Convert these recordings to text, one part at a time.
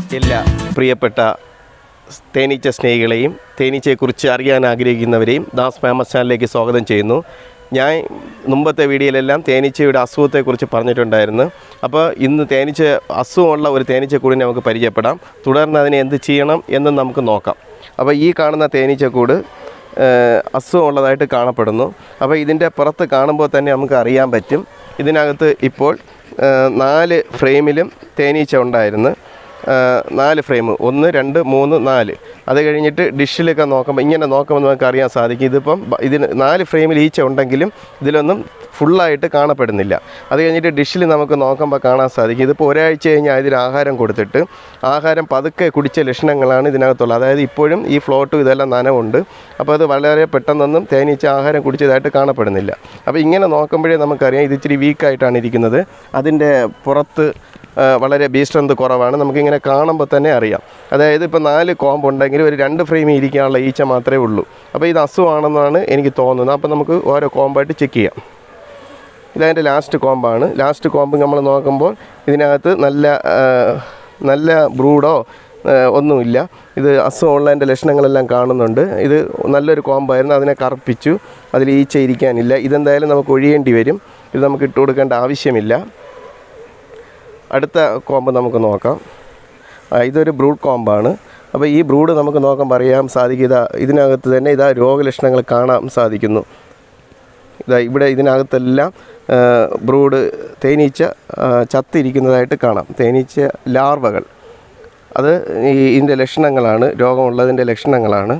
എല്ലാ പ്രിയപ്പെട്ട തേനീച്ച സ്നേഹികളെയും തേനീച്ചയെക്കുറിച്ച് അറിയാൻ ആഗ്രഹിക്കുന്നവരെയും ദാസ് ഫേമസ് ചാനലിലേക്ക് സ്വാഗതം ചെയ്യുന്നു ഞാൻ മുമ്പത്തെ വീഡിയോയിലെല്ലാം തേനീച്ചയുടെ അസുഖത്തെക്കുറിച്ച് പറഞ്ഞിട്ടുണ്ടായിരുന്നു അപ്പോൾ ഇന്ന് തേനീച്ച അസുഖമുള്ള ഒരു തേനീച്ചക്കൂടിനെ നമുക്ക് പരിചയപ്പെടാം തുടർന്ന് അതിനെ എന്ത് ചെയ്യണം എന്നും നമുക്ക് നോക്കാം അപ്പോൾ ഈ കാണുന്ന തേനീച്ചക്കൂട് ഏഹ്, അസുഖമുള്ളതായിട്ട് കാണപ്പെടുന്നു അപ്പോൾ ഇതിൻ്റെ പുറത്ത് കാണുമ്പോൾ തന്നെ നമുക്ക് അറിയാൻ പറ്റും ഇതിനകത്ത് ഇപ്പോൾ ഏഹ്, നാല് ഫ്രെയിമിലും തേനീച്ച ഉണ്ടായിരുന്നു ഏഹ്, നാല് ഫ്രെയിം ഒന്ന് രണ്ട് മൂന്ന് നാല് അത് കഴിഞ്ഞിട്ട് ഡിഷിലൊക്കെ നോക്കുമ്പോൾ ഇങ്ങനെ നോക്കുമ്പോൾ നമുക്ക് അറിയാൻ സാധിക്കും ഇതിപ്പം ബ- ഇതിന് നാല് ഫ്രെയിമിൽ ഈച്ച ഉണ്ടെങ്കിലും ഇതിലൊന്നും ഫുള്ളായിട്ട് കാണപ്പെടുന്നില്ല അത് കഴിഞ്ഞിട്ട് ഡിഷിൽ നമുക്ക് നോക്കുമ്പോൾ കാണാൻ സാധിക്കും ഇതിപ്പോൾ ഒരാഴ്ച കഴിഞ്ഞാൽ ഇതിന് ആഹാരം കൊടുത്തിട്ട് ആഹാരം പതുക്കെ കുടിച്ച ലക്ഷണങ്ങളാണ് ഇതിനകത്തുള്ളത് അതായത് ഇപ്പോഴും ഈ ഫ്ലോട്ടും ഇതെല്ലാം നനവുണ്ട് അപ്പോൾ അത് വളരെ പെട്ടെന്നൊന്നും തേനീച്ച ആഹാരം കുടിച്ചതായിട്ട് കാണപ്പെടുന്നില്ല അപ്പോൾ ഇങ്ങനെ നോക്കുമ്പോഴേ നമുക്കറിയാം ഇത് ഇച്ചിരി വീക്കായിട്ടാണ് ഇരിക്കുന്നത് അതിൻ്റെ പുറത്ത് ആ, വളരെ ബി സ്ട്രെങ്ത് കുറവാണ് നമുക്കിങ്ങനെ കാണുമ്പോൾ തന്നെ അറിയാം അതായത് ഇപ്പോൾ നാല് കോമ്പ് ഉണ്ടെങ്കിൽ ഒരു രണ്ട് ഫ്രെയിമിൽ ഇരിക്കാനുള്ള ഈച്ച മാത്രമേ ഉള്ളൂ അപ്പോൾ ഇത് അസുഖമാണെന്നാണ് എനിക്ക് തോന്നുന്നത് അപ്പോൾ നമുക്ക് ഓരോ കോമ്പായിട്ട് ചെക്ക് ചെയ്യാം ഇതതിൻ്റെ ലാസ്റ്റ് കോമ്പാണ് ലാസ്റ്റ് കോമ്പ് നമ്മൾ നോക്കുമ്പോൾ ഇതിനകത്ത് നല്ല ആ, നല്ല ബ്രൂഡോ ആ, ഒന്നുമില്ല ഇത് അസുഖമുള്ളതിൻ്റെ ലക്ഷണങ്ങളെല്ലാം കാണുന്നുണ്ട് ഇത് നല്ലൊരു കോമ്പായിരുന്നു അതിനെ കറുപ്പിച്ചു അതിൽ ഈച്ച ഇരിക്കാനില്ല ഇതെന്തായാലും നമുക്ക് ഒഴിയേണ്ടി വരും ഇത് നമുക്ക് ഇട്ട് കൊടുക്കേണ്ട ആവശ്യമില്ല അടുത്ത കോമ്പ് നമുക്ക് നോക്കാം ആ, ഇതൊരു ബ്രൂഡ് കോമ്പാണ് അപ്പോൾ ഈ ബ്രൂഡ് നമുക്ക് നോക്കുമ്പോൾ അറിയാൻ സാധിക്കും ഇതാ ഇതിനകത്ത് തന്നെ ഇതാ രോഗലക്ഷണങ്ങൾ കാണാൻ സാധിക്കുന്നു ഇതാ ഇവിടെ ഇതിനകത്തെല്ലാം ആ, ബ്രൂഡ് തേനീച്ച ആ, ചത്തിരിക്കുന്നതായിട്ട് കാണാം തേനീച്ച ലാർവകൾ അത് ഈ ഇതിൻ്റെ ലക്ഷണങ്ങളാണ് രോഗമുള്ളതിൻ്റെ ലക്ഷണങ്ങളാണ്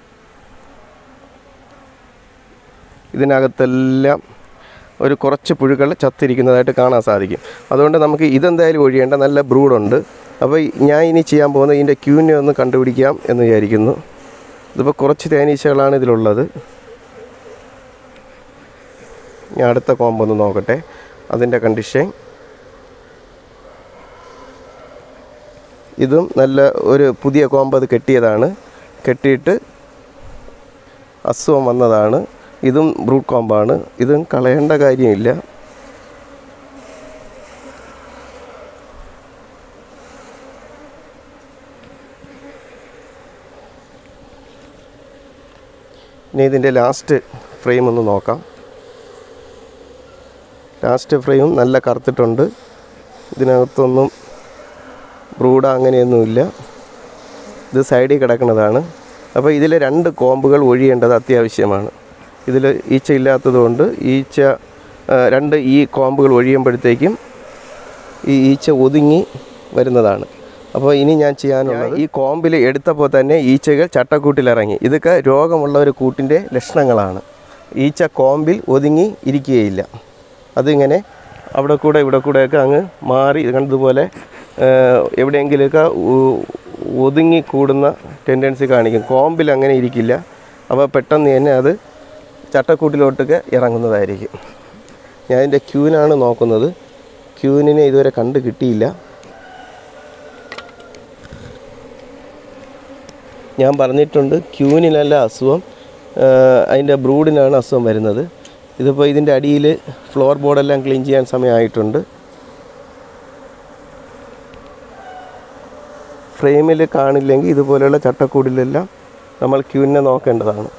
ഇതിനകത്തെല്ലാം ഒരു കുറച്ച് പുഴുക്കൾ ചത്തിരിക്കുന്നതായിട്ട് കാണാൻ സാധിക്കും അതുകൊണ്ട് നമുക്ക് ഇതെന്തായാലും ഒഴിയേണ്ട നല്ല ബ്രൂഡുണ്ട് അപ്പോൾ ഞാൻ ഇനി ചെയ്യാൻ പോകുന്നത് ഇതിൻ്റെ ക്യൂനെ ഒന്ന് കണ്ടുപിടിക്കാം എന്ന് വിചാരിക്കുന്നു ഇതിപ്പോൾ കുറച്ച് തേനീച്ചകളാണ് ഇതിലുള്ളത് ഞാൻ അടുത്ത കോമ്പ് ഒന്ന് നോക്കട്ടെ അതിൻ്റെ കണ്ടീഷൻ ഇതും നല്ല ഒരു പുതിയ കോമ്പ് അത് കെട്ടിയതാണ് കെട്ടിയിട്ട് അസുഖം വന്നതാണ് ഇതും ബ്രൂട്ട് കോമ്പാണ് ഇതും കളയേണ്ട കാര്യമില്ല ഇനി ഇതിൻ്റെ ലാസ്റ്റ് ഫ്രെയിം ഒന്ന് നോക്കാം ലാസ്റ്റ് ഫ്രെയിം നല്ല കറുത്തിട്ടുണ്ട് ഇതിനകത്തൊന്നും ബ്രൂഡ അങ്ങനെയൊന്നുമില്ല ഇത് സൈഡിൽ കിടക്കുന്നതാണ് അപ്പോൾ ഇതിൽ രണ്ട് കോമ്പുകൾ ഒഴിയേണ്ടത് അത്യാവശ്യമാണ് ഇതിൽ ഈച്ച ഇല്ലാത്തതുകൊണ്ട് ഈച്ച ആ, രണ്ട് ഈ കോമ്പുകൾ ഒഴിയുമ്പോഴത്തേക്കും ഈ ഈച്ച ഒതുങ്ങി വരുന്നതാണ് അപ്പോൾ ഇനി ഞാൻ ചെയ്യാനുള്ളത് ഈ കോമ്പിൽ എടുത്തപ്പോൾ തന്നെ ഈച്ചകൾ ചട്ടക്കൂട്ടിലിറങ്ങി ഇതൊക്കെ രോഗമുള്ള ഒരു കൂട്ടിൻ്റെ ലക്ഷണങ്ങളാണ് ഈച്ച കോമ്പിൽ ഒതുങ്ങി ഇരിക്കുകയില്ല അതിങ്ങനെ അവിടെ കൂടെ ഇവിടെ കൂടെയൊക്കെ അങ്ങ് മാറി ഇത് കണ്ടതുപോലെ ആ, എവിടെയെങ്കിലുമൊക്കെ ഉ- ഒതുങ്ങി കൂടുന്ന ടെൻഡൻസി കാണിക്കും കോമ്പിൽ അങ്ങനെ ഇരിക്കില്ല അപ്പോൾ പെട്ടെന്ന് തന്നെ അത് ചട്ടക്കൂട്ടിലോട്ടൊക്കെ ഇറങ്ങുന്നതായിരിക്കും ഞാൻ ഇതിൻ്റെ ക്യൂനാണ് നോക്കുന്നത് ക്യൂനിനെ ഇതുവരെ കണ്ട് കിട്ടിയില്ല ഞാൻ പറഞ്ഞിട്ടുണ്ട് ക്യൂനിനല്ല അസുഖം ആ, അതിൻ്റെ ബ്രൂഡിനാണ് അസുഖം വരുന്നത് ഇതിപ്പോൾ ഇതിൻ്റെ അടിയിൽ ഫ്ലോർ ബോർഡെല്ലാം ക്ലീൻ ചെയ്യാൻ സമയമായിട്ടുണ്ട് ഫ്രെയിമിൽ കാണില്ലെങ്കിൽ ഇതുപോലെയുള്ള ചട്ടക്കൂടിലെല്ലാം നമ്മൾ ക്യൂവിനെ നോക്കേണ്ടതാണ്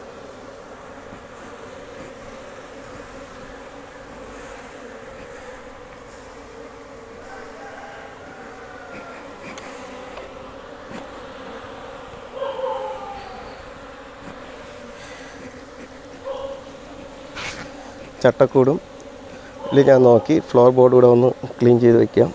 ചട്ടക്കൂടും ഇതിൽ ഞാൻ നോക്കി ഫ്ലോർ ബോർഡ് കൂടെ ഒന്ന് ക്ലീൻ ചെയ്ത് വയ്ക്കാം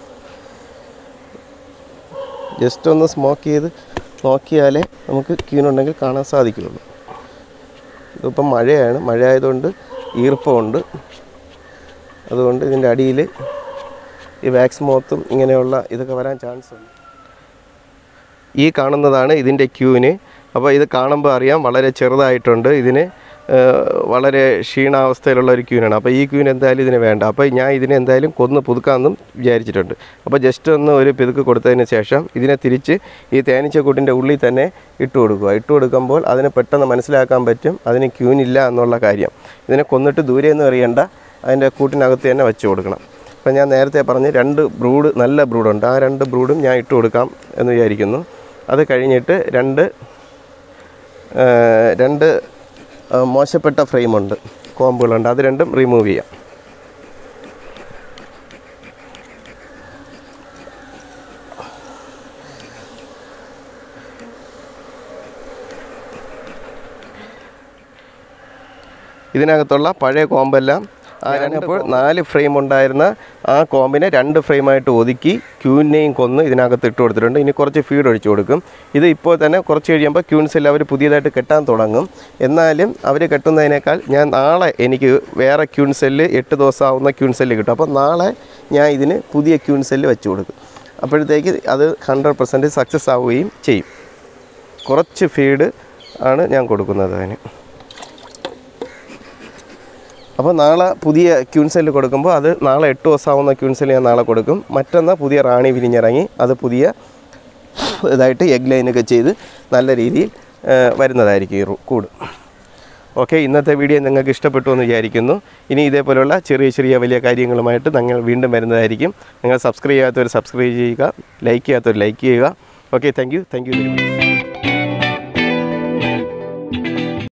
ജസ്റ്റ് ഒന്ന് സ്മോക്ക് ചെയ്ത് നോക്കിയാലേ നമുക്ക് ക്യൂനുണ്ടെങ്കിൽ കാണാൻ സാധിക്കുകയുള്ളൂ ഇതിപ്പം മഴയാണ് മഴ ആയതുകൊണ്ട് ഈർപ്പമുണ്ട് അതുകൊണ്ട് ഇതിൻ്റെ അടിയിൽ ഈ വാക്സ് മോത്തും ഇങ്ങനെയുള്ള ഇതൊക്കെ വരാൻ ചാൻസ് ഉണ്ട് ഈ കാണുന്നതാണ് ഇതിൻ്റെ ക്യൂവിന് അപ്പോൾ ഇത് കാണുമ്പോൾ അറിയാം വളരെ ചെറുതായിട്ടുണ്ട് ഇതിന് ഏഹ്, വളരെ ക്ഷീണാവസ്ഥയിലുള്ള ഒരു ക്യൂനാണ് അപ്പോൾ ഈ ക്യൂൻ എന്തായാലും ഇതിന് വേണ്ട അപ്പോൾ ഞാൻ ഇതിനെ എന്തായാലും കൊന്ന് പുതുക്കാമെന്നും വിചാരിച്ചിട്ടുണ്ട് അപ്പോൾ ജസ്റ്റ് ഒന്ന് ഒരു പിതുക്ക് കൊടുത്തതിന് ശേഷം ഇതിനെ തിരിച്ച് ഈ തേനീച്ചക്കൂട്ടിൻ്റെ ഉള്ളിൽ തന്നെ ഇട്ട് കൊടുക്കുക ഇട്ട് കൊടുക്കുമ്പോൾ അതിന് പെട്ടെന്ന് മനസ്സിലാക്കാൻ പറ്റും അതിന് ക്യൂനില്ല എന്നുള്ള കാര്യം ഇതിനെ കൊന്നിട്ട് ദൂരെ നിന്ന് എറിയണ്ട അതിൻ്റെ കൂട്ടിനകത്ത് തന്നെ വെച്ച് കൊടുക്കണം അപ്പം ഞാൻ നേരത്തെ പറഞ്ഞ് രണ്ട് ബ്രൂഡ് നല്ല ബ്രൂഡുണ്ട് ആ രണ്ട് ബ്രൂഡും ഞാൻ ഇട്ട് കൊടുക്കാം എന്ന് വിചാരിക്കുന്നു അത് കഴിഞ്ഞിട്ട് രണ്ട് ആ, രണ്ട് ആ, മോശപ്പെട്ട ഫ്രെയിമുണ്ട് കോമ്പുകളുണ്ട് അത് രണ്ടും റിമൂവ് ചെയ്യാം ഇതിനകത്തുള്ള പഴയ കോമ്പെല്ലാം ആ ഞാനപ്പോൾ നാല് ഫ്രെയിം ഉണ്ടായിരുന്ന ആ കോമ്പിനെ രണ്ട് ഫ്രെയിമായിട്ട് ഒതുക്കി ക്യൂനെയും കൊന്ന് ഇതിനകത്ത് ഇട്ട് കൊടുത്തിട്ടുണ്ട് ഇനി കുറച്ച് ഫീഡ് ഒഴിച്ചു കൊടുക്കും ഇത് ഇപ്പോൾ തന്നെ കുറച്ച് കഴിയുമ്പോൾ ക്യൂൻസിൽ അവർ പുതിയതായിട്ട് കെട്ടാൻ തുടങ്ങും എന്നാലും അവർ കെട്ടുന്നതിനേക്കാൾ ഞാൻ നാളെ എനിക്ക് വേറെ ക്യൂൻസെല്ല് എട്ട് ദിവസമാവുന്ന ക്യൂൻസെല്ല് കിട്ടും അപ്പോൾ നാളെ ഞാൻ ഇതിന് പുതിയ ക്യൂൻസെല്ല് വെച്ച് കൊടുക്കും അപ്പോഴത്തേക്ക് അത് ഹൺഡ്രഡ് പെർസെൻറ്റ് സക്സസ് ആവുകയും ചെയ്യും കുറച്ച് ഫീഡ് ആണ് ഞാൻ കൊടുക്കുന്നത് അതിന് അപ്പോൾ നാളെ പുതിയ ക്യൂൻസെല്ല് കൊടുക്കുമ്പോൾ അത് നാളെ എട്ട് ദിവസമാവുന്ന ക്യൂൻസെല്ല് ഞാൻ നാളെ കൊടുക്കും മറ്റന്നാ പുതിയ റാണി വിരിഞ്ഞിറങ്ങി അത് പുതിയ ഇതായിട്ട് എഗ് ലൈനൊക്കെ ചെയ്ത് നല്ല രീതിയിൽ ആ, വരുന്നതായിരിക്കും ഈ റൂ- കൂട് ഓക്കെ ഇന്നത്തെ വീഡിയോ നിങ്ങൾക്ക് ഇഷ്ടപ്പെട്ടു എന്ന് വിചാരിക്കുന്നു ഇനി ഇതേപോലെയുള്ള ചെറിയ ചെറിയ വലിയ കാര്യങ്ങളുമായിട്ട് ഞങ്ങൾ വീണ്ടും വരുന്നതായിരിക്കും നിങ്ങൾ സബ്സ്ക്രൈബ് ചെയ്യാത്തവർ സബ്സ്ക്രൈബ് ചെയ്യുക ലൈക്ക് ചെയ്യാത്തവർ ലൈക്ക് ചെയ്യുക okay thank you thank you very much